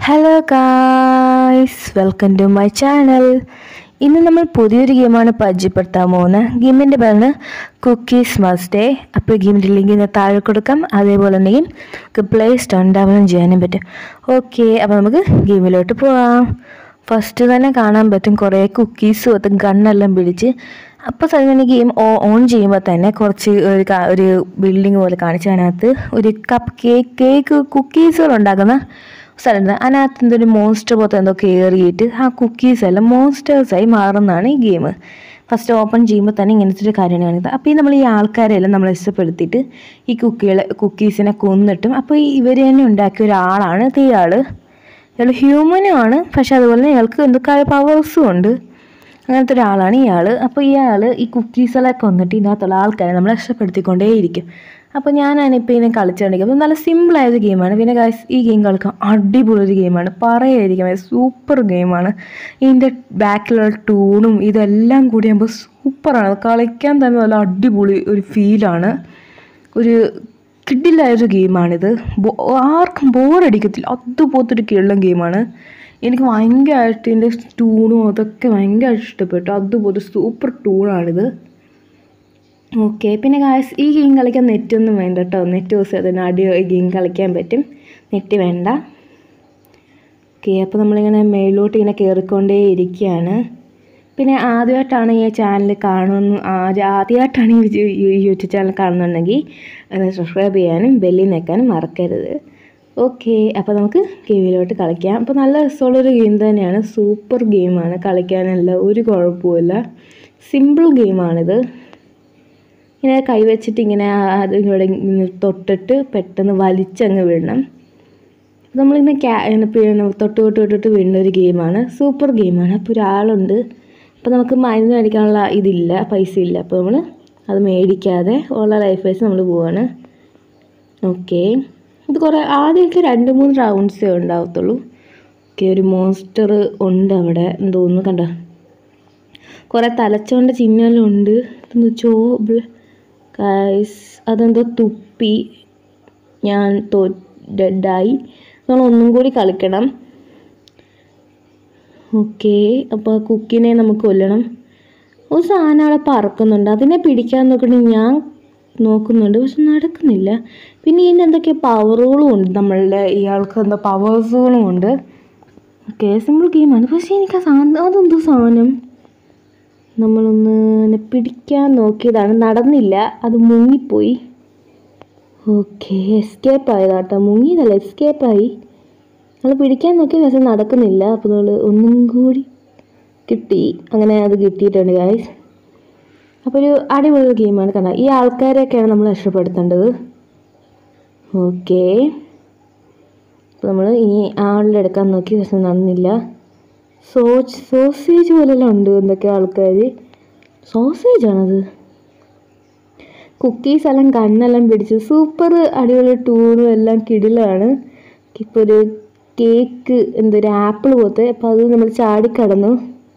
hello guys welcome to my channel ഇന്ന് നമ്മൾ പുതിയൊരു ഗെയിമാണ് പരിചയപ്പെടുത്താൻ പോകുന്നത് ഗെയിമിൻ്റെ പേരാണ് കുക്കീസ് മസ്റ്റ് ഡേ അപ്പോൾ ഗെയിമിൻ്റെ ലിങ്ക് ഞാൻ താഴെ കൊടുക്കാം അതേപോലെ ഉണ്ടെങ്കിൽ നമുക്ക് പ്ലേ സ്റ്റോൺ ഡൗൺലോഡ് ചെയ്യാനും പറ്റും ഓക്കെ അപ്പോൾ നമുക്ക് ഗെയിമിലോട്ട് പോവാം ഫസ്റ്റ് തന്നെ കാണാൻ പറ്റും കുറേ കുക്കീസും അതും ഗണ്ണെല്ലാം പിടിച്ച് അപ്പോൾ തന്നെ ഗെയിം ഓൺ ചെയ്യുമ്പോൾ തന്നെ കുറച്ച് ഒരു കാ- ഒരു ബിൽഡിംഗ് പോലെ കാണിച്ച് അതിനകത്ത് ഒരു കപ്പ് കേക്ക് കേക്ക് കുക്കീസുകൾ ഉണ്ടാക്കുന്ന സ്ഥലമുണ്ട് അതിനകത്ത് എന്തോ ഒരു മോൺസ്റ്റർ പോലത്തെ എന്തോ കയറിയിട്ട് ആ കുക്കീസ് എല്ലാം മോൺസ്റ്റേഴ്സായി മാറുന്നതാണ് ഈ ഗെയിം ഫസ്റ്റ് ഓപ്പൺ ചെയ്യുമ്പോൾ തന്നെ ഇങ്ങനത്തെ ഒരു കാര്യമാണ് കാണിക്കുന്നത് അപ്പോൾ ഈ നമ്മൾ ഈ ആൾക്കാരെല്ലാം നമ്മൾ ഇഷ്ടപ്പെടുത്തിയിട്ട് ഈ കുക്കികളെ കുക്കീസിനെ കൊന്നിട്ടും അപ്പോൾ ഇവർ തന്നെ ഉണ്ടാക്കിയ ഒരാളാണ് ഇത് ഇയാൾ ഇയാൾ ഹ്യൂമനും ആണ് പക്ഷെ അതുപോലെ തന്നെ ഇയാൾക്ക് എന്തോ പവേഴ്സും ഉണ്ട് അങ്ങനത്തെ ഒരാളാണ് ഇയാൾ അപ്പോൾ ഇയാൾ ഈ കുക്കീസുകളൊക്കെ വന്നിട്ട് ഇതിനകത്തുള്ള ആൾക്കാരെ നമ്മൾ രക്ഷപ്പെടുത്തിക്കൊണ്ടേയിരിക്കും അപ്പോൾ ഞാനാണ് ഇപ്പോൾ ഇതിനെ കളിച്ചുകൊണ്ടിരിക്കുന്നത് അപ്പോൾ നല്ല സിമ്പിളായൊരു ഗെയിമാണ് പിന്നെ guys ഈ ഗെയിം കളിക്കാൻ അടിപൊളി ഒരു ഗെയിമാണ് പറയാതിരിക്കാൻ സൂപ്പർ ഗെയിമാണ് ഇതിൻ്റെ ബാക്കിലുള്ള ടൂണും ഇതെല്ലാം കൂടി ആകുമ്പോൾ സൂപ്പറാണ് കളിക്കാൻ തന്നെ നല്ല അടിപൊളി ഒരു ഫീലാണ് ഒരു കിഡിലായൊരു ഗെയിമാണിത് ബോ- ആർക്കും ബോറടിക്കത്തില്ല അതുപോലത്തെ ഒരു കിള്ളം ഗെയിമാണ് എനിക്ക് ഭയങ്കരമായിട്ട് ഇതിൻ്റെ ടൂണും അതൊക്കെ ഭയങ്കരമായിട്ട് ഇഷ്ടപ്പെട്ടു അതുപോലെ സൂപ്പർ ടൂണാണിത് ഓക്കെ പിന്നെ കാശ് ഈ ഗെയിം കളിക്കാൻ നെറ്റൊന്നും വേണ്ട കേട്ടോ നെറ്റ് യൂസ് ചെയ്ത് അടി ഗെയിം കളിക്കാൻ പറ്റും നെറ്റ് വേണ്ട ഓക്കെ അപ്പോൾ നമ്മളിങ്ങനെ മേളിലോട്ട് ഇങ്ങനെ കയറിക്കൊണ്ടേ ഇരിക്കുകയാണ് പിന്നെ ആദ്യമായിട്ടാണ് ഈ ചാനൽ കാണുന്നു ആദ്യ- ആദ്യമായിട്ടാണ് ഈ യൂ- യൂ- യൂട്യൂബ് ചാനൽ കാണുന്നുണ്ടെങ്കിൽ അത് സബ്സ്ക്രൈബ് ചെയ്യാനും ബെല്ലിൽ നിൽക്കാനും മറക്കരുത് ഓക്കെ അപ്പോൾ നമുക്ക് ഗെയിമിലോട്ട് കളിക്കാം അപ്പോൾ നല്ല രസമുള്ളൊരു ഗെയിം തന്നെയാണ് സൂപ്പർ ഗെയിമാണ് കളിക്കാനല്ല ഒരു കുഴപ്പമില്ല സിമ്പിൾ ഗെയിമാണിത് ഇങ്ങനെ കൈവച്ചിട്ട് ഇങ്ങനെ അത് ഇവിടെ ഇങ്ങനെ തൊട്ടിട്ട് പെട്ടെന്ന് വലിച്ചങ്ങ് വിടണം നമ്മളിങ്ങനെ ക്യാ ഇങ്ങനെ പിന്നെ തൊട്ട് തൊട്ട് തൊട്ടിട്ട് വീഴുന്ന ഒരു ഗെയിമാണ് സൂപ്പർ ഗെയിമാണ് അപ്പോൾ ഒരാളുണ്ട് അപ്പോൾ നമുക്ക് മരുന്ന് മേടിക്കാനുള്ള ഇതില്ല പൈസ ഇല്ല അപ്പോൾ നമ്മൾ അത് മേടിക്കാതെ ഉള്ള ലൈഫ് വൈസ് നമ്മൾ പോവാണ് ഓക്കെ ഇത് കുറേ ആദ്യമൊക്കെ രണ്ട് മൂന്ന് റൗണ്ട്സേ ഉണ്ടാവത്തുള്ളൂ ഓക്കെ ഒരു മോൺസ്റ്റർ ഉണ്ട് അവിടെ എന്ന് തോന്നുന്നു കണ്ടോ കുറേ തലച്ചോണ്ട ചിഹ്നമെല്ലാം ഉണ്ട് ഇതെന്തോ ചോബ് ഗൈസ് അതെന്തോ തുപ്പി ഞാൻ തോ ഡെഡായി നമ്മൾ ഒന്നും കൂടി കളിക്കണം ഓക്കെ അപ്പോൾ കുക്കിനെ നമുക്ക് കൊല്ലണം ഒരു സാധനം അവിടെ പറക്കുന്നുണ്ട് അതിനെ പിടിക്കാൻ നോക്കണേ ഞാൻ നോക്കുന്നുണ്ട് പക്ഷെ നടക്കുന്നില്ല പിന്നെ ഇതിന് എന്തൊക്കെ പവറുകളും ഉണ്ട് നമ്മളുടെ ഇയാൾക്ക് എന്താ പവേഴ്സുകളും ഉണ്ട് ഓക്കെ സിമ്പിൾ ഗെയിമാണ് പക്ഷേ എനിക്ക് ആ സാധനം അതെന്തോ സാധനം നമ്മളൊന്ന് ഇങ്ങനെ പിടിക്കാൻ നോക്കിയതാണ് നടന്നില്ല അത് മുങ്ങിപ്പോയി ഓക്കെ എസ്കേപ്പ് ആയതാട്ടോ മുങ്ങിയതല്ല എസ്കേപ്പായി നമ്മൾ പിടിക്കാൻ നോക്കി പക്ഷെ നടക്കുന്നില്ല അപ്പോൾ നമ്മൾ ഒന്നും കൂടി കിട്ടി അങ്ങനെ അത് കിട്ടിയിട്ടുണ്ട് ഗായ്സ് അപ്പോൾ ഒരു അടിപൊളി ഗെയിമാണ് കണ്ട ഈ ആൾക്കാരെയൊക്കെയാണ് നമ്മൾ രക്ഷപ്പെടുത്തേണ്ടത് ഓക്കെ അപ്പോൾ നമ്മൾ ഇനി ആളുടെ എടുക്കാൻ നോക്കി പക്ഷെ നടന്നില്ല സോച്ച് സോസേജ് പോലെല്ലാം ഉണ്ട് എന്തൊക്കെ ആൾക്കാർ സോസേജ് ആണത് കുക്കീസ് എല്ലാം കണ്ണെല്ലാം പിടിച്ച് സൂപ്പർ അടിപൊളി ടൂറും എല്ലാം കിടിലാണ് ഇപ്പോൾ ഒരു കേക്ക് എന്തൊരു ആപ്പിൾ പോലത്തെ അപ്പോൾ അത് നമ്മൾ ചാടിക്കടന്നു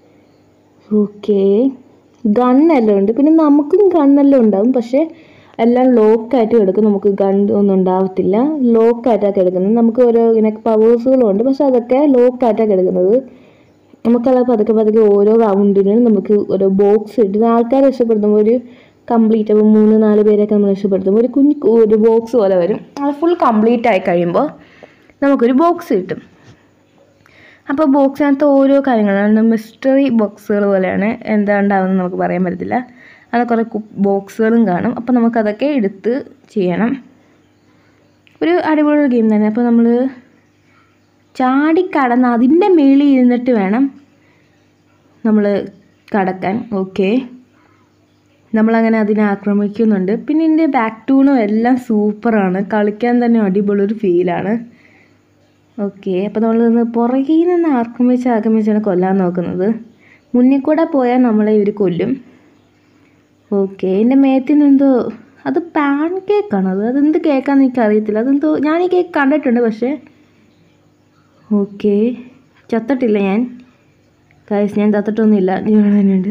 ഓക്കെ ഗണ്ണെല്ലാം ഉണ്ട് പിന്നെ നമുക്കും ഗണ്ണെല്ലാം ഉണ്ടാവും പക്ഷേ എല്ലാം ലോക്കായിട്ട് കിടക്കും നമുക്ക് ഗൺ ഒന്നും ഉണ്ടാവത്തില്ല ലോക്കായിട്ടാണ് കിടക്കുന്നത് നമുക്ക് ഓരോ ഇങ്ങനെ പവേഴ്സുകളും ഉണ്ട് പക്ഷെ അതൊക്കെ ലോക്കായിട്ടാണ് കിടക്കുന്നത് നമുക്കത് പതുക്കെ പതുക്കെ ഓരോ റൗണ്ടിനും നമുക്ക് ഓരോ ബോക്സ് ഇട്ട് ആൾക്കാരെ രക്ഷപ്പെടുത്തുമ്പോൾ ഒരു കംപ്ലീറ്റ് അപ്പോൾ മൂന്ന് നാല് പേരൊക്കെ നമ്മൾ രക്ഷപ്പെടുത്തുമ്പോൾ ഒരു കുഞ്ഞ് ഒരു ബോക്സ് പോലെ വരും അത് ഫുൾ കംപ്ലീറ്റ് ആയി കഴിയുമ്പോൾ നമുക്കൊരു ബോക്സ് കിട്ടും അപ്പോൾ ബോക്സിനകത്ത് ഓരോ കാര്യങ്ങളാണ് മിസ്റ്ററി ബോക്സുകൾ പോലെയാണ് എന്താ ഉണ്ടാവുന്നത് നമുക്ക് പറയാൻ പറ്റത്തില്ല അത് കുറേ ബോക്സുകളും കാണും അപ്പോൾ നമുക്കതൊക്കെ എടുത്ത് ചെയ്യണം ഒരു അടിപൊളി ഗെയിം തന്നെ അപ്പോൾ നമ്മൾ ചാടിക്കടന്ന് അതിൻ്റെ മേളിൽ ഇരുന്നിട്ട് വേണം നമ്മൾ കടക്കാൻ ഓക്കെ നമ്മളങ്ങനെ അതിനെ ആക്രമിക്കുന്നുണ്ട് പിന്നെ ഇതിൻ്റെ ബാക്ക് ടൂണും എല്ലാം സൂപ്പറാണ് കളിക്കാൻ തന്നെ അടിപൊളി ഒരു ഫീലാണ് ഓക്കെ അപ്പോൾ നമ്മൾ നിന്ന് പുറകിൽ നിന്ന് ആക്രമിച്ച് ആക്രമിച്ചാണ് കൊല്ലാൻ നോക്കുന്നത് മുന്നിൽ കൂടെ പോയാൽ നമ്മളെ ഇവർ കൊല്ലും ഓക്കെ എൻ്റെ മേത്തിൽ നിന്നെന്തോ അത് പാൻ കേക്കാണ് അത് അതെന്ത് കേക്കാന്ന് എനിക്ക് അറിയത്തില്ല അതെന്തോ ഞാൻ ഈ കേക്ക് കണ്ടിട്ടുണ്ട് പക്ഷേ ഓക്കെ ചത്തിട്ടില്ല ഞാൻ കായസ് ഞാൻ ചത്തിട്ടൊന്നുമില്ല ഇവിടെ തന്നെയുണ്ട്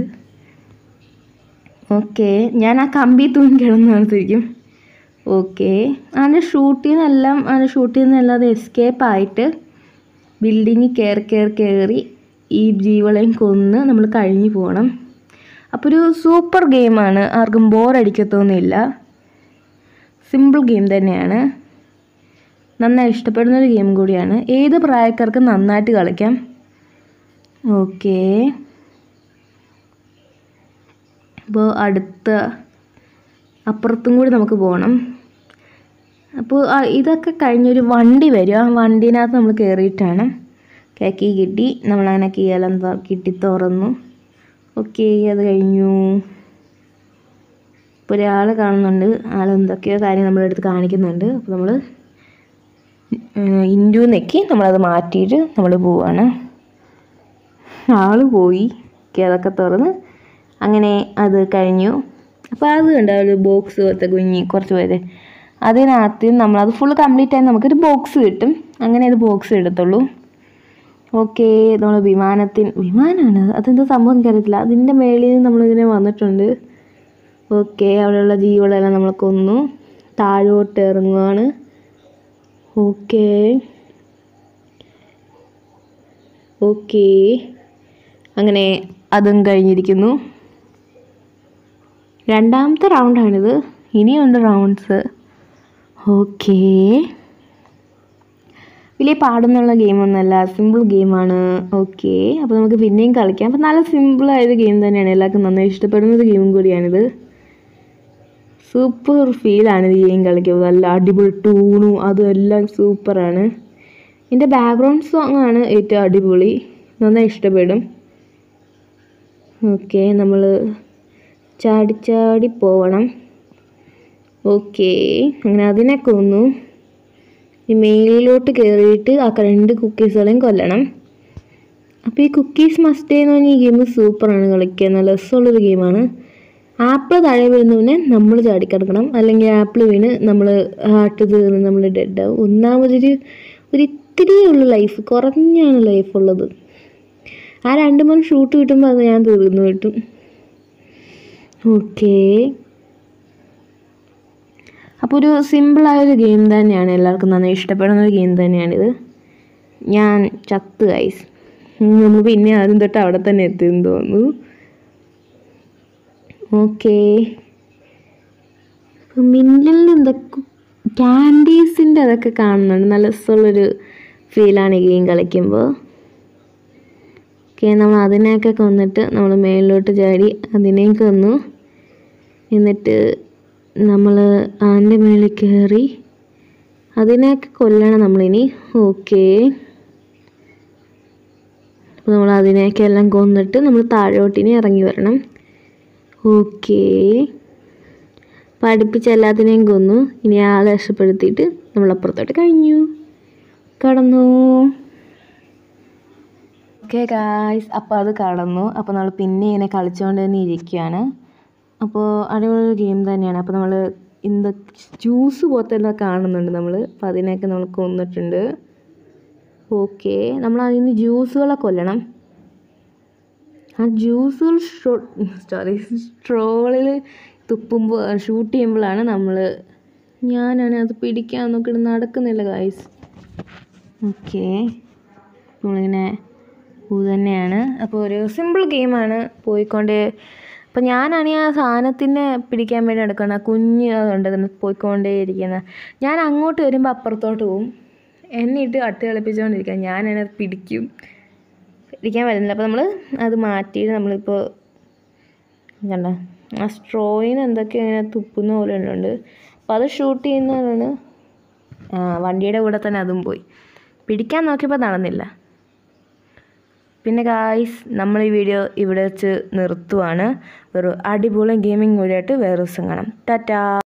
ഓക്കെ ഞാൻ ആ കമ്പി തൂങ്ങി കിടന്നാണ് ശരിക്കും ഓക്കെ അതിൻ്റെ ഷൂട്ടിൽ നിന്നെല്ലാം അതിൻ്റെ ഷൂട്ടിൽ നിന്നെല്ലാം അത് എസ്കേപ്പ് ആയിട്ട് ബിൽഡിങ്ങിൽ കയറി കയറി കയറി ഈ ജീവികളെയും കൊന്ന് നമ്മൾ കഴിഞ്ഞു പോകണം അപ്പോൾ ഒരു സൂപ്പർ ഗെയിമാണ് ആർക്കും ബോറടിക്കത്തൊന്നുമില്ല സിമ്പിൾ ഗെയിം തന്നെയാണ് നന്നായി ഇഷ്ടപ്പെടുന്ന ഒരു ഗെയിം കൂടിയാണ് ഏത് പ്രായക്കാർക്കും നന്നായിട്ട് കളിക്കാം ഓക്കേ അപ്പോൾ അടുത്ത അപ്പുറത്തും കൂടി നമുക്ക് പോകണം അപ്പോൾ ആ ഇതൊക്കെ കഴിഞ്ഞൊരു വണ്ടി വരും ആ വണ്ടീനകത്ത് നമ്മൾ കയറിയിട്ടാണ് കീ കിട്ടി നമ്മളങ്ങനെ കീയെല്ലാം ത- കിട്ടി തുറന്നു ഓക്കെ അത് കഴിഞ്ഞു ഇപ്പോൾ ഒരാൾ കാണുന്നുണ്ട് ആൾ എന്തൊക്കെയോ കാര്യം നമ്മുടെ അടുത്ത് കാണിക്കുന്നുണ്ട് അപ്പോൾ നമ്മൾ ഇൻഡു നെക്കി നമ്മളത് മാറ്റിയിട്ട് നമ്മൾ പോവാണ് ആൾ പോയി ഓക്കെ അതൊക്കെ തുറന്ന് അങ്ങനെ അത് കഴിഞ്ഞു അപ്പോൾ അത് കണ്ട ഒരു ബോക്സ് പോലത്തെ കുഞ്ഞി കുറച്ച് പേര് അതിനകത്ത് നമ്മളത് ഫുൾ കംപ്ലീറ്റ് ആയി നമുക്കൊരു ബോക്സ് കിട്ടും അങ്ങനെ അത് ബോക്സ് എടുത്തുള്ളൂ ഓക്കെ നമ്മൾ വിമാനത്തിന് വിമാനമാണ് അതെന്താ സംഭവം എനിക്കറിയത്തില്ല അതിൻ്റെ മേളിൽ നിന്ന് നമ്മളിങ്ങനെ വന്നിട്ടുണ്ട് ഓക്കെ അവിടെയുള്ള ജീവികളെല്ലാം നമ്മൾ കൊന്നു താഴോട്ട് ഇറങ്ങുകയാണ് ഓക്കെ ഓക്കെ അങ്ങനെ അതും കഴിഞ്ഞിരിക്കുന്നു രണ്ടാമത്തെ റൗണ്ടാണിത് ഇനിയുണ്ട് റൗണ്ട്സ് ഓക്കേ വലിയ പാടൊന്നുള്ള ഗെയിമൊന്നുമല്ല സിമ്പിൾ ഗെയിമാണ് ഓക്കെ അപ്പോൾ നമുക്ക് പിന്നെയും കളിക്കാം അപ്പോൾ നല്ല സിമ്പിളായൊരു ഗെയിം തന്നെയാണ് എല്ലാവർക്കും നന്നായി ഇഷ്ടപ്പെടുന്ന ഒരു ഗെയിമും കൂടിയാണിത് സൂപ്പർ ഫീലാണ് ഈ ഗെയിം കളിക്കുമ്പോൾ നല്ല അടിപൊളി ടൂണും അതും എല്ലാം സൂപ്പറാണ് ഇതിൻ്റെ ബാക്ക്ഗ്രൗണ്ട് സോങ് ആണ് ഏറ്റവും അടിപൊളി നന്നായി ഇഷ്ടപ്പെടും ഓക്കെ നമ്മൾ ചാടി ചാടി പോവണം ഓക്കെ അങ്ങനെ അതിനെ കൊന്നു ഈ മേലിലോട്ട് കയറിയിട്ട് ആ രണ്ട് കുക്കീസുകളെയും കൊല്ലണം അപ്പോൾ ഈ കുക്കീസ് മസ്റ്റ് എന്ന് പറഞ്ഞ ഈ ഗെയിം സൂപ്പറാണ് കളിക്കാൻ നല്ല രസമുള്ളൊരു ഗെയിമാണ് ആപ്പിൾ താഴെ വീഴുന്നതിനെ നമ്മൾ ചാടിക്കിടക്കണം അല്ലെങ്കിൽ ആപ്പിൾ വീണ് നമ്മൾ ഹാർട്ട് തീർന്ന് നമ്മൾ ഡെഡ് ആവും ഒന്നാമതൊരു ഒരു ഇത്തിരിയേ ഉള്ളൂ ലൈഫ് കുറഞ്ഞാണ് ലൈഫ് ഉള്ളത് ആ രണ്ട് മൂന്ന് ഷൂട്ട് കിട്ടുമ്പോൾ അത് ഞാൻ തീർന്നു കിട്ടും ഓക്കേ അപ്പോൾ ഒരു സിമ്പിളായൊരു ഗെയിം തന്നെയാണ് എല്ലാവർക്കും നന്നായി ഇഷ്ടപ്പെടുന്ന ഒരു ഗെയിം തന്നെയാണിത് ഞാൻ ചത്ത് ഗൈസ് നമ്മൾ പിന്നെ ആദ്യം തൊട്ട് അവിടെ തന്നെ എത്തിയെന്ന് തോന്നുന്നു ഓക്കേ മിന്നലിൽ എന്തൊക്കെ ക്യാൻഡീസിൻ്റെ അതൊക്കെ കാണുന്നുണ്ട് നല്ല രസമുള്ളൊരു ഫീലാണ് ഈ ഗെയിം കളിക്കുമ്പോൾ ഓക്കെ നമ്മൾ അതിനെയൊക്കെ കൊന്നിട്ട് നമ്മൾ മേളിലോട്ട് ചാടി അതിനെയും കൊന്നു എന്നിട്ട് നമ്മൾ അതിൻ്റെ മേളിൽ കയറി അതിനെയൊക്കെ കൊല്ലണം നമ്മളിനി ഓക്കെ അപ്പോൾ നമ്മൾ അതിനെയൊക്കെ എല്ലാം കൊന്നിട്ട് നമ്മൾ താഴോട്ടിനി ഇറങ്ങി വരണം ഓക്കെ പഠിപ്പിച്ച എല്ലാത്തിനെയും കൊന്നു ഇനി ആളെ രക്ഷപ്പെടുത്തിയിട്ട് നമ്മൾ അപ്പുറത്തോട്ട് കഴിഞ്ഞു കടന്നു ഓക്കെ ഗായ്സ് അപ്പോൾ അത് കടന്നു അപ്പോൾ നമ്മൾ പിന്നെ ഇങ്ങനെ കളിച്ചുകൊണ്ട് തന്നെ ഇരിക്കുകയാണ് അപ്പോൾ അടിപൊളി ഗെയിം തന്നെയാണ് അപ്പോൾ നമ്മൾ ഇന്ന് ജ്യൂസ് പോലത്തെ എല്ലാം കാണുന്നുണ്ട് നമ്മൾ അപ്പോൾ അതിനെയൊക്കെ നമ്മൾ കൊന്നിട്ടുണ്ട് ഓക്കെ നമ്മൾ അതിന് ജ്യൂസുകളെ കൊല്ലണം ആ ജ്യൂസുകൾ ഷോ സോറി സ്ട്രോളിൽ തുപ്പുമ്പോൾ ഷൂട്ട് ചെയ്യുമ്പോഴാണ് നമ്മൾ ഞാനാണ് അത് പിടിക്കാൻ നോക്കിയിട്ട് നടക്കുന്നില്ല ഗായ്സ് ഓക്കെ നമ്മളിങ്ങനെ പൂ തന്നെയാണ് അപ്പോൾ ഒരു സിമ്പിൾ ഗെയിമാണ് പോയിക്കൊണ്ട് അപ്പോൾ ഞാനാണെങ്കിൽ ആ സാധനത്തിനെ പിടിക്കാൻ വേണ്ടി എടുക്കണം ആ കുഞ്ഞ് അതുണ്ട് അതിന് പോയിക്കൊണ്ടേ ഇരിക്കുന്ന ഞാൻ അങ്ങോട്ട് വരുമ്പോൾ അപ്പുറത്തോട്ട് പോവും എന്നെ ഇട്ട് അട്ട് കളിപ്പിച്ചുകൊണ്ടിരിക്കുക ഞാനാണ് അത് പിടിക്കും പിടിക്കാൻ വരുന്നില്ല അപ്പോൾ നമ്മൾ അത് മാറ്റിയിട്ട് നമ്മളിപ്പോൾ കണ്ട ആ സ്ട്രോയിന് എന്തൊക്കെ ഇങ്ങനെ തുപ്പുന്ന പോലെ ഉണ്ട് അപ്പോൾ അത് ഷൂട്ട് ചെയ്യുന്നതാണ് ആ വണ്ടിയുടെ കൂടെ തന്നെ അതും പോയി പിടിക്കാൻ നോക്കിയപ്പോൾ നടന്നില്ല പിന്നെ ഗായ്സ് നമ്മൾ ഈ വീഡിയോ ഇവിടെ വെച്ച് നിർത്തുവാണ് ഒരു അടിപൊളി ഗെയിമിംഗ് വീഡിയോ ആയിട്ട് വേറെ ദിവസം കാണാം ടാറ്റാ